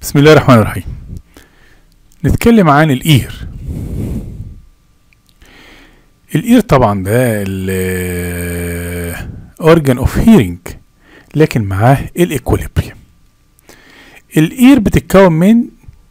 بسم الله الرحمن الرحيم نتكلم عن الاير الاير طبعا ده الاورجان اوف هيرنج لكن معاه الايكوليبريم الاير بتتكون من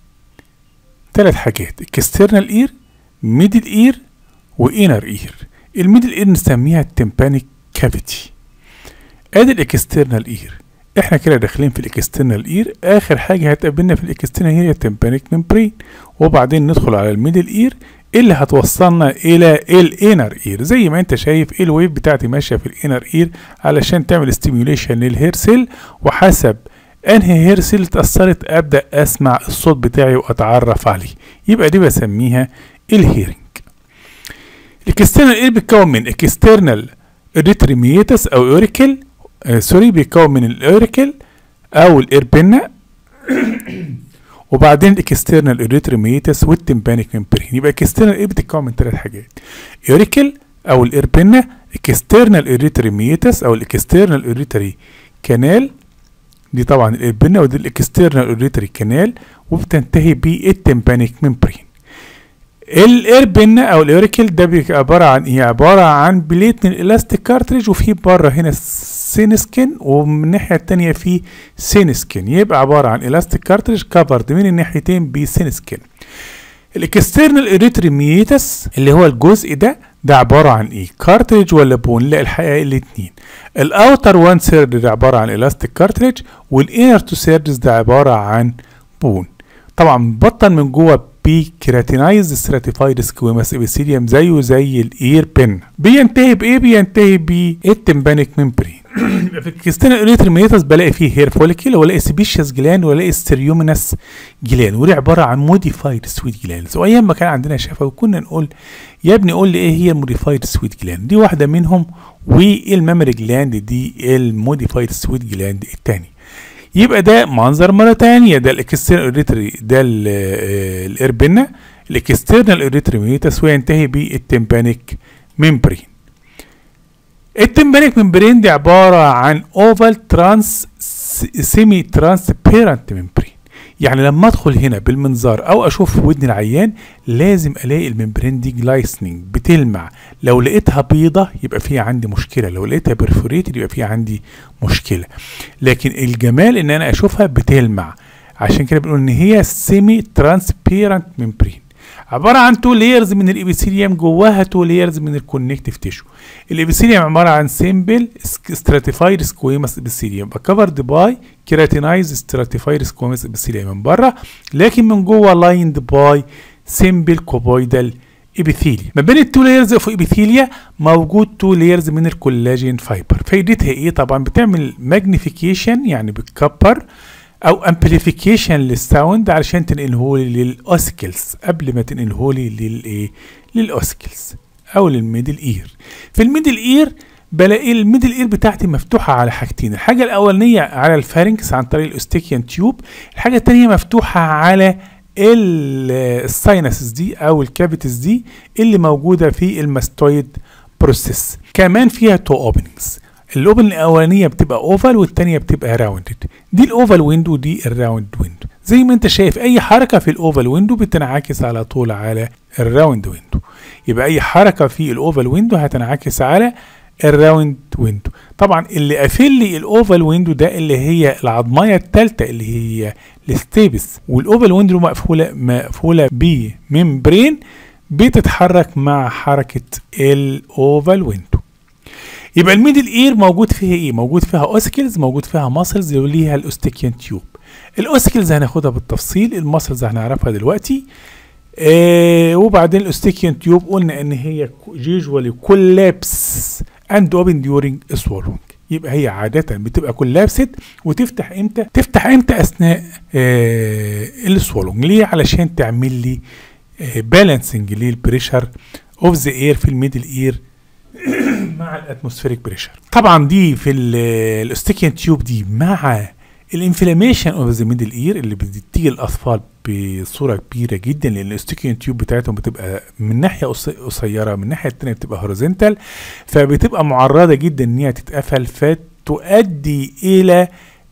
ثلاث حاجات اكسترنال اير ميدل اير وانر اير الميدل اير نسميها التمبانيك كافيتي ادي الاكسترنال اير احنا كده داخلين في الاكسترنال اير اخر حاجه هتقابلنا في الاكسترنال اير هي التمبانيك ممبرين وبعدين ندخل على الميدل اير اللي هتوصلنا الى الانر اير زي ما انت شايف الويف بتاعتي ماشيه في الانر اير علشان تعمل ستيميوليشن للهير سيل وحسب انهي هير سيل اتاثرت ابدا اسمع الصوت بتاعي واتعرف عليه يبقى دي بسميها الهيرنج الاكسترنال اير بيتكون من اكسترنال اريتريميتس او اوريكل آه سوري بيتكون من الاوريكل او الاربنا وبعدين الاكسترنال اريتريميتس والتمبانيك ممبرين يبقى الاكسترنال ايه بتتكون من ثلاث حاجات اوريكل او الاربنا اكسترنال اريتريميتس او الاكسترنال اريتري كانال دي طبعا الاربنا ودي الاكسترنال اريتري كانال وبتنتهي بالتمبانيك ممبرين الاربن او الاوريكل ده بيبقى عباره عن ايه عباره عن بليت من الاستيك كارتريج وفي بره هنا سين سكين ومن الناحيه الثانيه في سين سكين يبقى عباره عن الاستيك كارتريج كفرد من الناحيتين بسين سكين الاكسترنال اريتريميتس اللي هو الجزء ده ده عباره عن ايه كارتريج ولا بون لا الحقيقه الاثنين الاوتر وان سيرد ده عباره عن الاستيك كارتريج والانر تو سيردز ده عباره عن بون طبعا بطن من جوه بكيراتينايز ستراتيفايد سكويماس ابيثيليوم زيه زي الاير بن بينتهي بايه بينتهي بالتمبانيك ممبرين في الكستين الاريتريميتس بلاقي فيه هير فوليكل والاقي سبيشيس جلان والاقي ستيريومينس جلان ودي عباره عن موديفايد سويت جلانز وايام ما كان عندنا شفا كنا نقول يا ابني قول لي ايه هي الموديفايد سويت جلاند دي واحده منهم والميموري جلاند دي الموديفايد سويت جلاند الثاني يبقى ده منظر مرة تانية ده الاكسترنال اريتري ده الاربنا الاكسترنال اريتريميتس وينتهي بالتمبانيك ممبرين التمبانيك ممبرين دي عبارة عن اوفال ترانس سيمي ترانسبيرنت ممبرين يعني لما ادخل هنا بالمنظار او اشوف ودن العيان لازم الاقي الممبرين دي جلايسنينج بتلمع لو لقيتها بيضة يبقى فيها عندي مشكلة لو لقيتها برفوريتد يبقى فيها عندي مشكلة لكن الجمال ان انا اشوفها بتلمع عشان كده بنقول ان هي سيمي ترانسبيرنت ممبرين عبارة عن تو لايرز من الابيثيليوم جواها تو لايرز من الكونكتيف تيشو الابيثيليوم عبارة عن سيمبل ستراتيفايد سكويماس ابيثيليوم كفرد باي كيراتينايز ستراتيفايد سكويماس ابيثيليوم من بره لكن من جوه لايند باي سيمبل كوبويدال ابيثيليا ما بين التو لايرز اوف ابيثيليا موجود تو لايرز من الكولاجين فايبر فايدتها ايه طبعا بتعمل ماجنيفيكيشن يعني بتكبر او امبليفيكيشن للساوند علشان تنقله لي للاوسكلز قبل ما تنقله لي للايه للاوسكلز او للميدل اير في الميدل اير بلاقي الميدل اير بتاعتي مفتوحه على حاجتين الحاجه الاولانيه على الفارنكس عن طريق الاوستيكيان تيوب الحاجه الثانيه مفتوحه على الساينسز دي او الكافيتس دي اللي موجوده في الماستويد بروسيس كمان فيها تو اوبننجز الاوبن الاولانيه بتبقى اوفال والثانيه بتبقى راوندد دي الاوفال ويندو دي الراوند ويندو زي ما انت شايف اي حركه في الاوفال ويندو بتنعكس على طول على الراوند ويندو يبقى اي حركه في الاوفال ويندو هتنعكس على الراوند ويندو طبعا اللي قافل لي الاوفال ويندو ده اللي هي العظمايه الثالثه اللي هي الستيبس والاوفال ويندو مقفوله مقفوله بممبرين بتتحرك مع حركه الاوفال ويندو يبقى الميدل اير موجود فيها ايه موجود فيها اوسكلز موجود فيها ماسلز اللي ليها الاوستيكيان تيوب الاوسكلز هناخدها بالتفصيل الماسلز هنعرفها دلوقتي آه وبعدين الاوستيكيان تيوب قلنا ان هي يوجوالي كولابس اند اوبن ديورنج سوالونج يبقى هي عادة بتبقى كولابسد وتفتح امتى؟ تفتح امتى اثناء آه السوالونج ليه؟ علشان تعمل لي آه بالانسنج للبريشر اوف ذا اير في الميدل اير مع الاتموسفيريك بريشر طبعا دي في الاستيكيان تيوب دي مع الانفلاميشن اوف ذا ميدل اير اللي بتيجي الاطفال بصوره كبيره جدا لان الاستيكيان تيوب بتاعتهم بتبقى من ناحيه قصيره من الناحيه الثانيه بتبقى هوريزونتال فبتبقى معرضه جدا ان هي تتقفل فتؤدي الى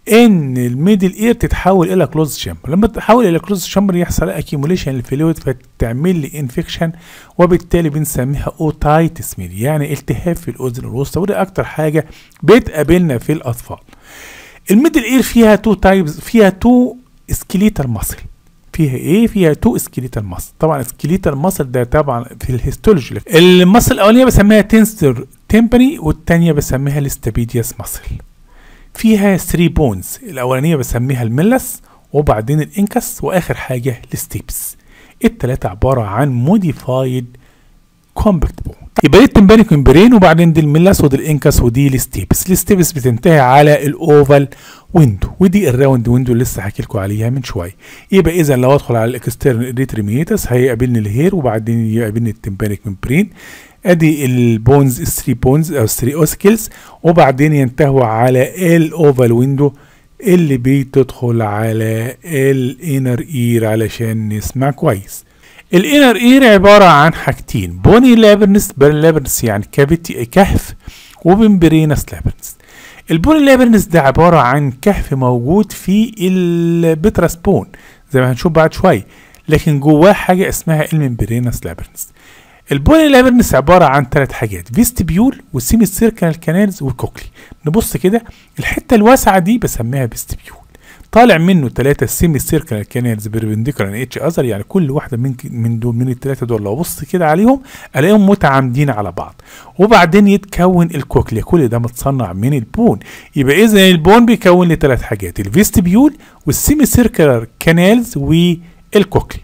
ان الميدل اير تتحول الى كلوز شامبر لما تتحول الى كلوز شامبر يحصل اكيموليشن للفلويد فتعمل لي انفكشن وبالتالي بنسميها اوتايتس ميدي يعني التهاب في الاذن الوسطى ودي اكتر حاجه بتقابلنا في الاطفال الميدل اير فيها تو تايبز فيها تو سكيليتال ماسل فيها ايه فيها تو سكيليتال ماسل طبعا سكيليتال ماسل ده طبعا في الهيستولوجي الماسل الاولانيه بسميها تنستر تمبري والثانيه بسميها الاستابيدياس ماسل فيها 3 بونز الاولانيه بسميها الملس وبعدين الانكس واخر حاجه الستيبس التلاته عباره عن موديفايد كومباكت بون يبقى دي التمبانيك ممبرين وبعدين دي الميلاس ودي الانكس ودي الستيبس الستيبس بتنتهي على الاوفال ويندو ودي الراوند ويندو اللي لسه حكي لكم عليها من شويه يبقى اذا لو ادخل على الاكسترنال اريتريميتس هيقابلني الهير وبعدين يقابلني التمبانيك ممبرين ادي البونز الثري بونز او الثري اوسكيلز وبعدين ينتهوا على الاوفال ويندو اللي بتدخل على الانر اير علشان نسمع كويس الانر اير عبارة عن حاجتين بوني لابرنس بيرن لابرنس يعني كافيتي كهف وممبرينس لابرنس البوني لابرنس ده عبارة عن كهف موجود في البتراس بون زي ما هنشوف بعد شوية لكن جواه حاجة اسمها الممبرينس لابرنس البوني لابرنس عبارة عن ثلاث حاجات فيستبيول والسيمي سيركل كانالز والكوكلي نبص كده الحتة الواسعة دي بسميها فيستبيول طالع منه ثلاثة سيمي سيركل كانالز بيربنديكولار اتش اذر يعني كل واحدة من من دول من الثلاثة دول لو بص كده عليهم الاقيهم متعامدين على بعض وبعدين يتكون الكوكليا كل ده متصنع من البون يبقى اذا البون بيكون لي ثلاث حاجات الفيستبيول والسيمي سيركلر كانالز والكوكلي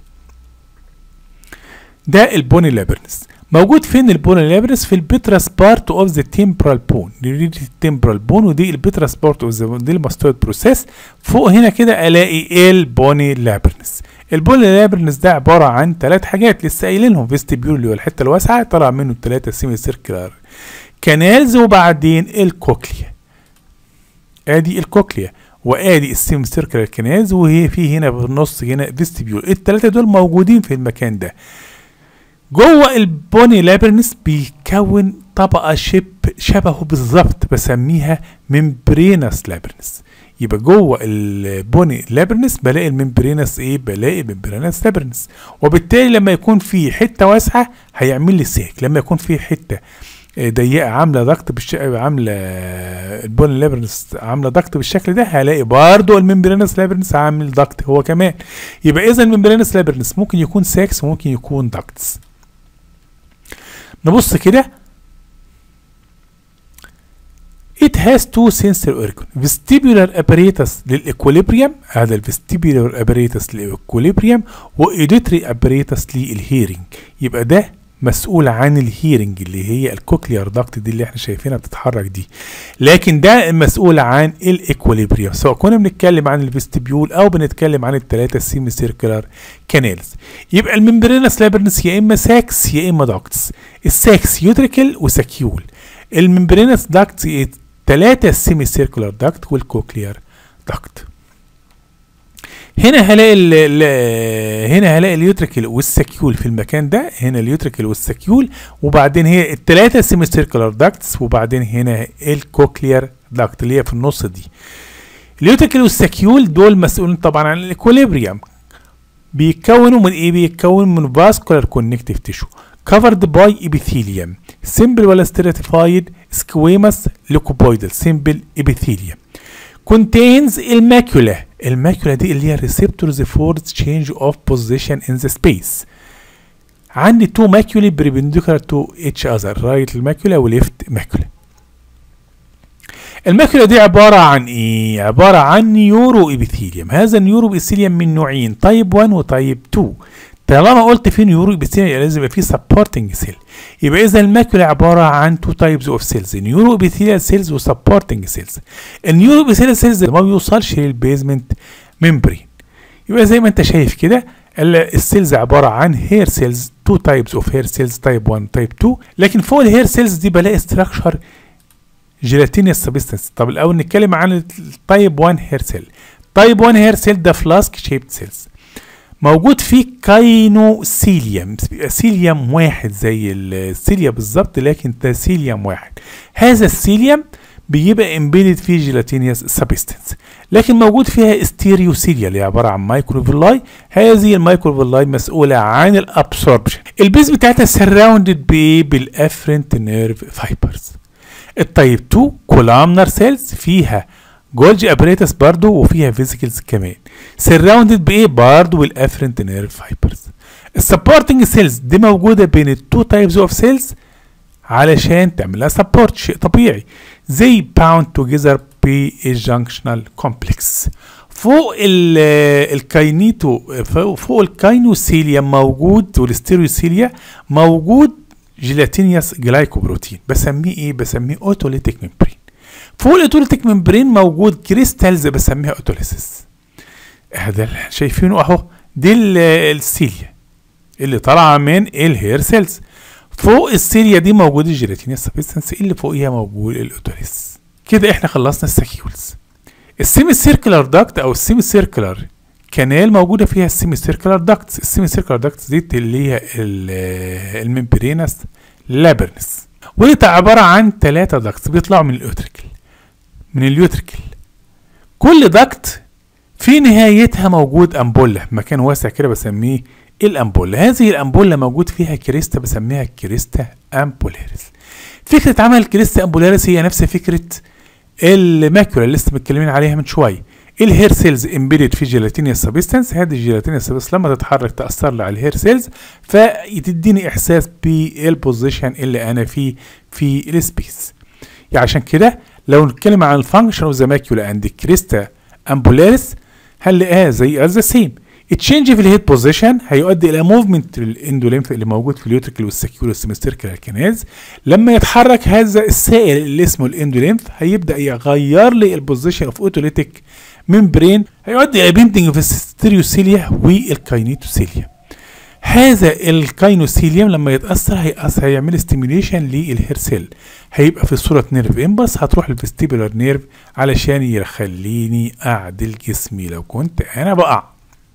ده البوني لابرنس موجود فين البوني لابرنس في البتراس بارت اوف ذا تمبرال بون دي التمبرال بون ودي البتراس بارت اوف ذا دي الماستويد بروسيس فوق هنا كده الاقي البوني لابرنس البوني لابرنس ده عباره عن ثلاث حاجات لسه قايلينهم فيستبيول اللي هو الحته الواسعه طلع منه ثلاثه سيمي سيركلر كانالز وبعدين الكوكليا ادي الكوكليا وادي السيم سيركلر كانالز وهي في هنا في النص هنا فيستبيول الثلاثه دول موجودين في المكان ده جوه البوني لابرنس بيكون طبقه شب شبهه بالظبط بسميها ممبرينس لابرنس يبقى جوه البوني لابرنس بلاقي الممبرينس ايه بلاقي ممبرينس لابرنس وبالتالي لما يكون في حته واسعه هيعمل لي ساك لما يكون في حته ضيقه عامله ضغط بالش عامله البون لابرنس عامله ضغط بالشكل ده هلاقي برضه الممبرينس لابرنس عامل ضغط هو كمان يبقى اذا الممبرينس لابرنس ممكن يكون ساكس وممكن يكون ضغطس نبص كده It has two sensory organs vestibular apparatus للإكوليبريم هذا الفيستيبولار apparatus للإكوليبريم وإيديتري apparatus للهيرنج يبقى ده مسؤول عن الهيرنج اللي هي الكوكليار داكت دي اللي احنا شايفينها بتتحرك دي لكن ده مسؤول عن الاكوليبريم سواء كنا بنتكلم عن الفيستبيول او بنتكلم عن الثلاثه سيمي سيركلر كانالز يبقى الممبرينس لابرنس يا اما ساكس يا اما داكتس الساكس يوتريكل وساكيول الممبرينس داكتس ثلاثه سيمي سيركلر داكت والكوكليار داكت هنا هلاقي ال ال هنا هلاقي اليوتريكل والسكيول في المكان ده هنا اليوتريكل والسكيول وبعدين هي الثلاثه سيمي سيركلر داكتس وبعدين هنا الكوكليار داكت اللي هي في النص دي اليوتريكل والسكيول دول مسؤولين طبعا عن الاكوليبريم بيتكونوا من ايه بيتكون من فاسكولار كونكتيف تيشو covered by epithelium simple ولا stratified squamous leucopoidal simple epithelium contains الماكولا الماكولا دي اللي هي receptors for change of position in the space عندي two maculae perpendicular to each other right الماكولا وليفت ماكولا الماكولا دي عبارة عن ايه؟ عبارة عن نيورو ابيثيليوم هذا النيورو ابيثيليوم من نوعين تايب 1 وتايب 2 طالما قلت في نيورو ابيثيليوم يبقى لازم يبقى في سبورتنج سيل يبقى اذا الماكولا عباره عن تو تايبز اوف سيلز نيورو ابيثيليال سيلز وسبورتنج سيلز النيورو ابيثيليال سيلز ما بيوصلش للبيزمنت ممبرين يبقى زي ما انت شايف كده السيلز عباره عن هير سيلز تو تايبز اوف هير سيلز تايب 1 تايب 2 لكن فوق الهير سيلز دي بلاقي ستراكشر جيلاتينيوس سبستانس طب الاول نتكلم عن التايب 1 هير سيل تايب 1 هير سيل ده فلاسك شيبت سيلز موجود فيه كاينوسيليوم سيليوم واحد زي السيليا بالظبط لكن ده سيليوم واحد هذا السيليوم بيبقى امبيدد فيه جيلاتينيوس سبستنس لكن موجود فيها استيريوسيليا اللي عباره عن مايكروفيلاي هذه المايكروفيلاي مسؤوله عن الابسوربشن البيز بتاعتها سراوندد بايه بالافرنت نيرف فايبرز التايب 2 كولامنر سيلز فيها جولجي ابريتس برضو وفيها فيزيكلز كمان سراوندد بايه برضو بالافرنت نيرف فايبرز السبورتنج سيلز دي موجوده بين التو تايبز اوف سيلز علشان تعملها سبورت شيء طبيعي زي باوند توجذر بالجنكشنال كومبلكس فوق الكاينيتو فوق الكاينوسيليا موجود والستيريوسيليا موجود جيلاتينيوس جلايكوبروتين بسميه ايه بسميه اوتوليتيك ممبرين فوق الاوتوليتيك ممبرين موجود كريستالز بسميها اوتوليسيس هذا اللي شايفينه اهو دي السيليا اللي طالعه من الهير سيلز فوق السيليا دي موجود الجيلاتينيوس سبستانس اللي فوقيها موجود الاوتوليس كده احنا خلصنا الساكيولز السيمي سيركلر داكت او السيمي سيركلر كانال موجوده فيها السيمي سيركلر داكتس السيمي سيركلر داكتس دي اللي هي الممبرينس لابرنس ودي عباره عن ثلاثه داكتس بيطلعوا من اليوتريكل من اليوتريكل كل داكت في نهايتها موجود امبوله مكان واسع كده بسميه الامبوله هذه الامبوله موجود فيها كريستا بسميها كريستا امبولاريس فكره عمل الكريستا امبولاريس هي نفس فكره الماكولا اللي لسه متكلمين عليها من شويه الهير سيلز امبيدد في جيلاتينيوس سبستانس هذه الجيلاتينيوس سبستانس لما تتحرك تاثر لي على الهير سيلز فتديني احساس بالبوزيشن اللي انا فيه في السبيس يعني عشان كده لو نتكلم عن الفانكشن اوف ذا ماكيولا اند كريستا امبولاريس هنلاقيها زي ذا سيم التشينج في الهيد بوزيشن هيؤدي الى موفمنت الاندوليمف اللي موجود في اليوتريكل والسكيول والسيمستركل كيناز لما يتحرك هذا السائل اللي اسمه الاندوليمف هيبدا يغير لي البوزيشن اوف اوتوليتيك ممبرين هيؤدي الى بينتنج في الستيريوسيليا والكاينيتوسيليا هذا الكاينوسيليوم لما يتاثر هيأثر هيعمل ستيميليشن للهير سيل هيبقى في صوره نيرف امبلس هتروح للفيستيبولار نيرف علشان يخليني اعدل جسمي لو كنت انا بقع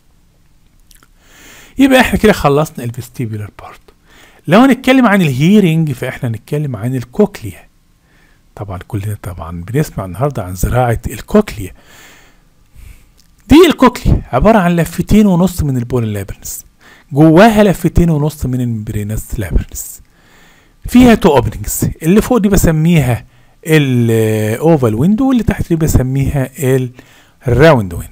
يبقى احنا كده خلصنا الفيستيبولار بارت لو هنتكلم عن الهيرنج فاحنا هنتكلم عن الكوكليا طبعا كلنا طبعا بنسمع النهارده عن زراعه الكوكليا دي الكوكليا عباره عن لفتين ونص من البول لابرنس جواها لفتين ونص من المبرينس لابرنس فيها تو اوبننجز اللي فوق دي بسميها الاوفال ويندو واللي تحت دي بسميها الراوند ويندو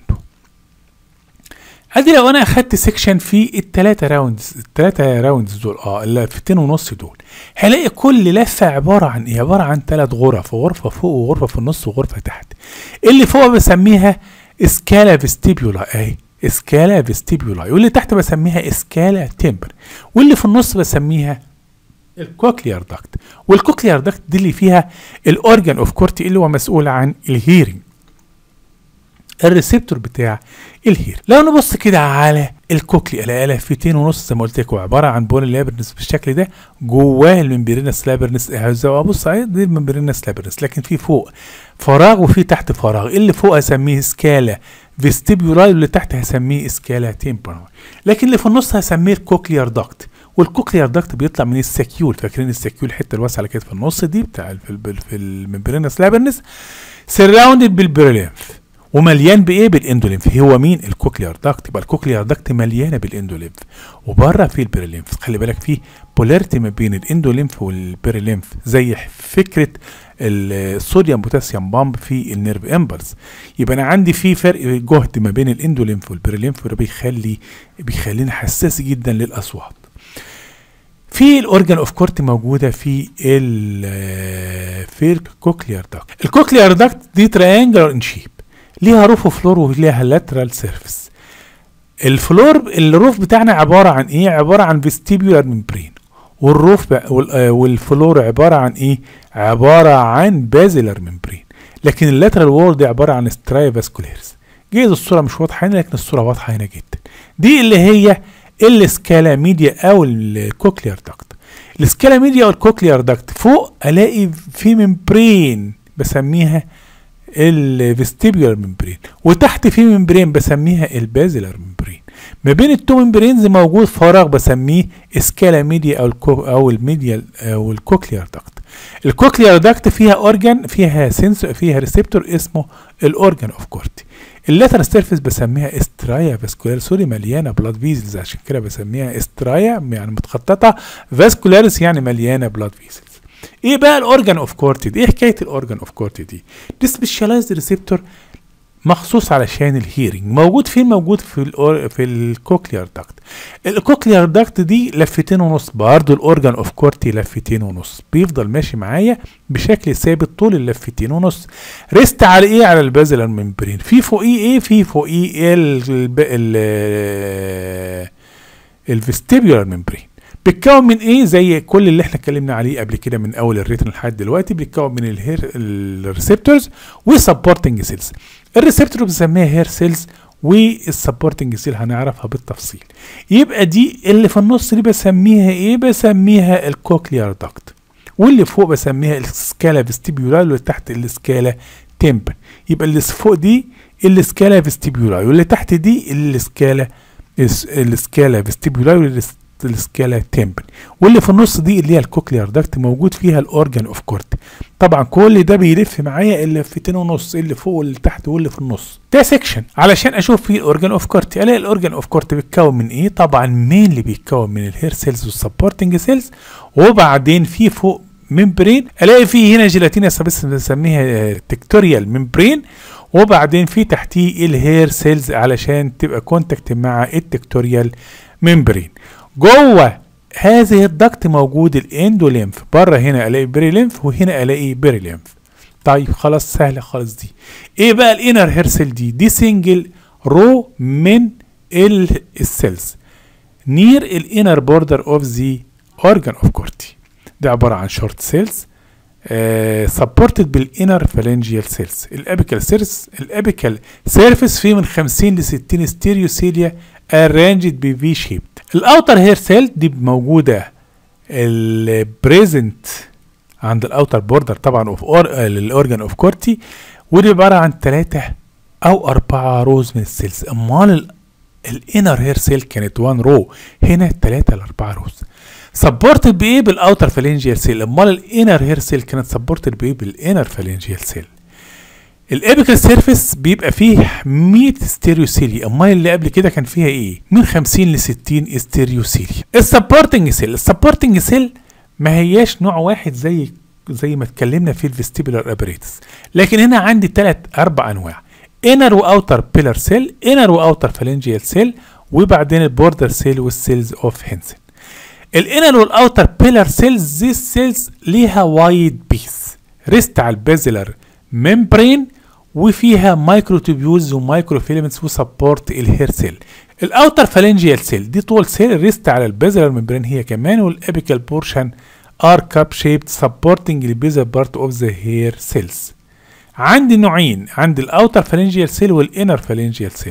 ادي لو انا اخدت سيكشن في التلاتة راوندز التلاتة راوندز دول اه اللفتين ونص دول هلاقي كل لفة عبارة عن ايه عبارة عن تلات غرف غرفة فوق وغرفة في النص وغرفة تحت اللي فوق بسميها اسكالا فيستيبيولا اهي اسكالا فيستيبيولا واللي تحت بسميها اسكالا تمبر واللي في النص بسميها الكوكليار داكت والكوكليار داكت دي اللي فيها الاورجان اوف كورتي اللي هو مسؤول عن الهيرنج الريسبتور بتاع الهير لو نبص كده على الكوكلي الاقي لفتين ونص زي ما قلت لكم عباره عن بون لابرنس بالشكل ده جواه الممبرينس لابرنس ابص عليه دي الممبرينس لابرنس لكن في فوق فراغ وفي تحت فراغ اللي فوق هسميه سكالا فيستيبيولاي واللي تحت هسميه سكالا تيمبرال لكن اللي في النص هسميه الكوكليار داكت والكوكليار داكت بيطلع من السكيول فاكرين السكيول الحته الواسعه اللي كانت في النص دي بتاع في الممبرينس لابرنس سراوندد بالبريلينف ومليان بايه بالاندوليمف هو مين الكوكليار داكت يبقى الكوكليار داكت مليانه بالاندوليمف وبره في البريليمف خلي بالك في بولاريتي ما بين الاندوليمف والبريليمف زي فكره الصوديوم بوتاسيوم بامب في النيرف امبلس يبقى انا عندي في فرق جهد ما بين الاندوليمف والبريليمف وده بيخلي بيخليني حساس جدا للاصوات في الاورجان اوف كورت موجوده في ال في الكوكليار داكت الكوكليار داكت دي تريانجلر ان شيب ليها روف فلور وليها لاترال سيرفيس الفلور الروف بتاعنا عباره عن ايه عباره عن فيستيبيولار ممبرين والروف والفلور عباره عن ايه عباره عن بازيلر ممبرين لكن اللاترال وول دي عباره عن ستراي فاسكوليرز جايز الصوره مش واضحه هنا لكن الصوره واضحه هنا جدا دي اللي هي السكالا ميديا او الكوكليار داكت السكالا ميديا او الكوكليار داكت فوق الاقي في ممبرين بسميها الفيستيبيولار ممبرين وتحت في ممبرين بسميها البازيلر ممبرين ما بين التو ممبرينز موجود فراغ بسميه اسكالا ميديا او الكو او الميديا او الكوكليار داكت الكوكليار داكت فيها اورجان فيها سنسور فيها ريسبتور اسمه الاورجان اوف كورتي اللاتر سيرفيس بسميها استرايا فاسكولار سوري مليانه بلاد فيزلز عشان كده بسميها استرايا يعني متخططه فاسكولاريس يعني مليانه بلاد فيزلز ايه بقى الاورجان اوف كورتي دي ايه حكايه الاورجان اوف كورتي دي دي سبيشاليزد ريسبتور مخصوص علشان الهيرنج موجود فين موجود في الأور... في الكوكليار داكت الكوكليار داكت دي لفتين ونص برضه الاورجان اوف كورتي لفتين ونص بيفضل ماشي معايا بشكل ثابت طول اللفتين ونص ريست على ايه على البازلر ممبرين في فوقيه ايه في فوقيه ال ال الفيستيبيولار ممبرين بيتكون من ايه زي كل اللي احنا اتكلمنا عليه قبل كده من اول الريتن لحد دلوقتي بيتكون من الهير الريسبتورز وسبورتنج سيلز الريسبتور بنسميها هير سيلز والسبورتنج سيل هنعرفها بالتفصيل يبقى دي اللي في النص دي بسميها ايه بسميها الكوكليار داكت واللي فوق بسميها السكالا فيستيبيولاي واللي تحت السكالا تمبر يبقى اللي فوق دي السكالا فيستيبيولاي واللي تحت دي السكالا السكالا فيستيبيولاي السكالا تمبل واللي في النص دي اللي هي الكوكليار داكت موجود فيها الاورجان اوف كورت طبعا كل ده بيلف معايا اللفتين ونص اللي فوق واللي تحت واللي في النص ده سيكشن علشان اشوف فيه الاورجان اوف كورت الاقي الاورجان اوف كورت بيتكون من ايه طبعا مين اللي بيتكون من الهير سيلز والسبورتنج سيلز وبعدين في فوق ممبرين الاقي فيه هنا جيلاتينا بس بنسميها تكتوريال ممبرين وبعدين في تحتيه الهير سيلز علشان تبقى كونتاكت مع التكتوريال ممبرين جوه هذه الضغط موجود الاندوليمف بره هنا الاقي بري ليمف وهنا الاقي بري ليمف طيب خلاص سهله خالص دي ايه بقى الانر هيرسل دي دي سنجل رو من السيلز نير الانر بوردر اوف ذا اورجان اوف كورتي ده عباره عن شورت سيلز سبورتد بالانر فالنجيال سيلز الابيكال سيرس الابيكال سيرفيس فيه من 50 ل 60 ستيريوسيليا ارانجد بفي شيب الاوتر هير سيل دي موجوده البريزنت عند الاوتر بوردر طبعا اوف اور الاورجان اوف كورتي ودي عباره عن ثلاثه او اربعه روز من السيلز امال الانر هير سيل كانت 1 رو هنا 3 ل 4 روز سبورتد بايه بالاوتر فالنجيال سيل امال الانر هير سيل كانت سبورتد بايه بالانر فالنجيال سيل الابيكال سيرفيس بيبقى فيه 100 ستيريوسيلي امال اللي قبل كده كان فيها ايه من 50 ل 60 ستيريوسيلي السبورتنج سيل السبورتنج سيل ما هياش نوع واحد زي زي ما اتكلمنا في الفيستيبولار ابريتس لكن هنا عندي ثلاث اربع انواع انر واوتر بيلر سيل انر واوتر فالنجيال سيل وبعدين البوردر سيل والسيلز اوف هينسن الانر والاوتر بيلر سيلز دي السيلز ليها وايد بيس ريست على البازلر ممبرين وفيها مايكرو تيبيولز ومايكرو فيلمنتس وسبورت الهير سيل الاوتر فالنجيال سيل دي طول سيل ريست على البازلر ممبرين هي كمان والابيكال بورشن ار كاب شيبد سبورتنج البيزل بارت اوف ذا هير سيلز عندي نوعين عندي الاوتر فالنجيال سيل والانر فالنجيال سيل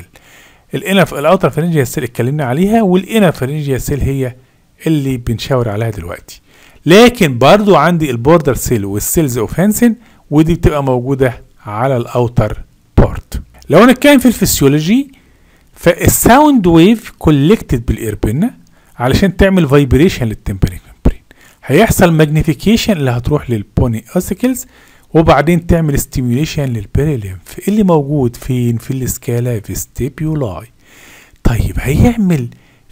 الانر الاوتر فالنجيال سيل اتكلمنا عليها والانر فالنجيال سيل هي اللي بنشاور عليها دلوقتي لكن برضو عندي البوردر سيل والسيلز اوف هانسن ودي بتبقى موجودة على الاوتر بورت لو نتكلم في الفسيولوجي فالساوند ويف كولكتد بالايربنا علشان تعمل فايبريشن للتمبريك ممبرين هيحصل ماجنيفيكيشن اللي هتروح للبوني اوسيكلز وبعدين تعمل ستيميوليشن للبيريليمف اللي موجود فين في السكالا فيستيبيولاي طيب هيعمل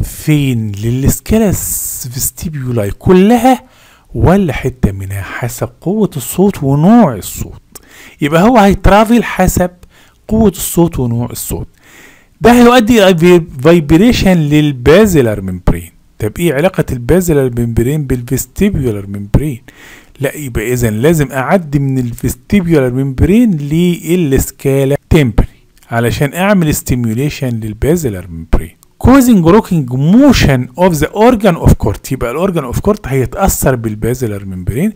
فين للسكالا فيستيبيولاي كلها ولا حته منها حسب قوه الصوت ونوع الصوت يبقى هو هيترافل حسب قوه الصوت ونوع الصوت ده هيؤدي الى فايبريشن للبازلر ممبرين طب ايه علاقه البازلر ممبرين بالفيستيبيولار ممبرين لا يبقى اذا لازم اعدي من الفيستيبيولار ممبرين للسكالا تمبري علشان اعمل ستيميوليشن للبازلر ممبرين causing rocking motion of the organ of court يبقى الاورجان اوف كورت هيتاثر بالبازلر ممبرين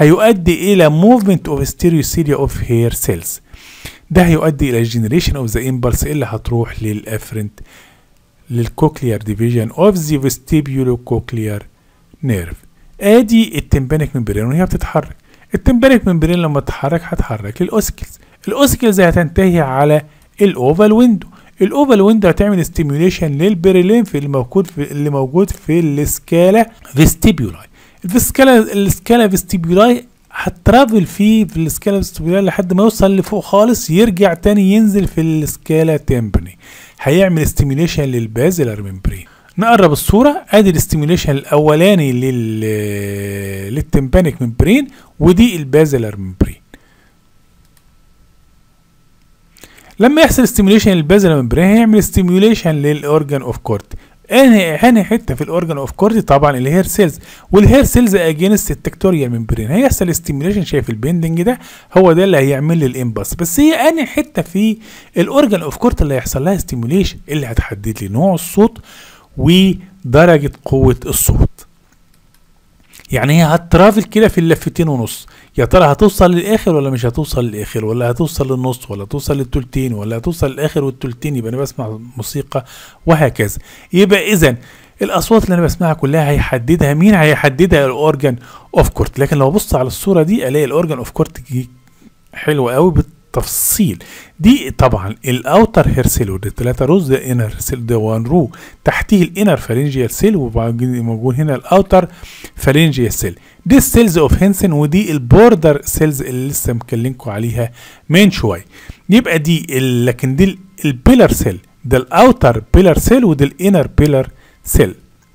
هيؤدي الى movement of stereocilia of hair cells ده هيؤدي الى generation of the impulse اللي هتروح للافرنت للكوكليار ديفيجن اوف ذا vestibulo cochlear nerve ادي التمبانيك ممبرين وهي بتتحرك التمبانيك ممبرين لما تتحرك هتحرك الاوسكلز الاوسكلز هتنتهي على الاوفال ويندو الاوفال ويندو هتعمل ستيميوليشن للبريلينف اللي موجود في اللي موجود في السكالا فيستيبيولاي السكالا السكالا فيستيبيولاي هترافل فيه في السكالا فيستيبولار لحد ما يوصل لفوق خالص يرجع تاني ينزل في السكالا تمبري هيعمل ستيميوليشن للبازلر ممبرين نقرب الصورة ادي الاستيميوليشن الاولاني لل للتمبانيك ممبرين ودي البازلر ممبرين لما يحصل ستيميوليشن للبازلر ممبرين هيعمل ستيميوليشن للاورجان اوف كورت انهي انهي حته في الاورجان اوف كورتي طبعا الهير سيلز والهير سيلز اجينست التكتوريال ممبرين هيحصل ستيميوليشن شايف البندنج ده هو ده اللي هيعمل لي الامباس بس هي انهي حته في الاورجان اوف كورت اللي هيحصل لها ستيميوليشن اللي هتحدد لي نوع الصوت ودرجه قوه الصوت يعني هي هترافل كده في اللفتين ونص يا ترى هتوصل للاخر ولا مش هتوصل للاخر ولا هتوصل للنص ولا هتوصل للتلتين ولا هتوصل للاخر والتلتين يبقى انا بسمع موسيقى وهكذا يبقى اذا الاصوات اللي انا بسمعها كلها هيحددها مين هيحددها الاورجان اوف كورت لكن لو بص على الصوره دي الاقي الاورجان اوف كورت حلوه قوي بالتفصيل دي طبعا الاوتر هير سيل ودي ثلاثه روز ده انر سيل ده 1 رو تحتيه الانر فالنجيال سيل وموجود هنا الاوتر فالنجيال سيل دي السيلز اوف هينسن ودي البوردر سيلز اللي لسه مكلمكم عليها من شويه يبقى دي لكن دي البيلر سيل ده الاوتر بيلر سيل وده الانر بيلر سيل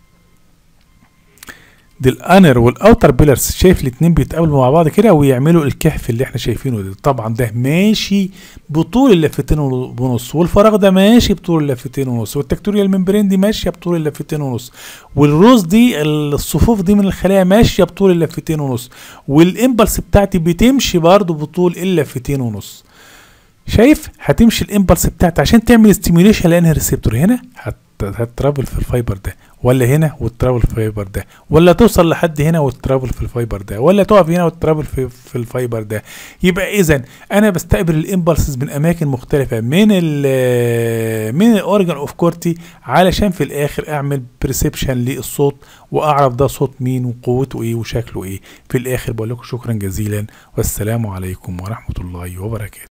دي الانر والاوتر بيلرز شايف الاتنين بيتقابلوا مع بعض كده ويعملوا الكهف اللي احنا شايفينه ده طبعا ده ماشي بطول اللفتين ونص والفراغ ده ماشي بطول اللفتين ونص والتكتوريال ممبرين دي ماشيه بطول اللفتين ونص والروز دي الصفوف دي من الخلايا ماشيه بطول اللفتين ونص والامبلس بتاعتي بتمشي برضو بطول اللفتين ونص شايف هتمشي الامبلس بتاعتي عشان تعمل ستيميوليشن لانهي ريسبتور هنا هت هترافل في الفايبر ده ولا هنا وترافل في الفايبر ده ولا توصل لحد هنا وترافل في الفايبر ده ولا تقف هنا وترافل في, في الفايبر ده يبقى اذا انا بستقبل الامبلسز من اماكن مختلفه من ال من الاورجن اوف كورتي علشان في الاخر اعمل بريسبشن للصوت واعرف ده صوت مين وقوته ايه وشكله ايه في الاخر بقول لكم شكرا جزيلا والسلام عليكم ورحمه الله وبركاته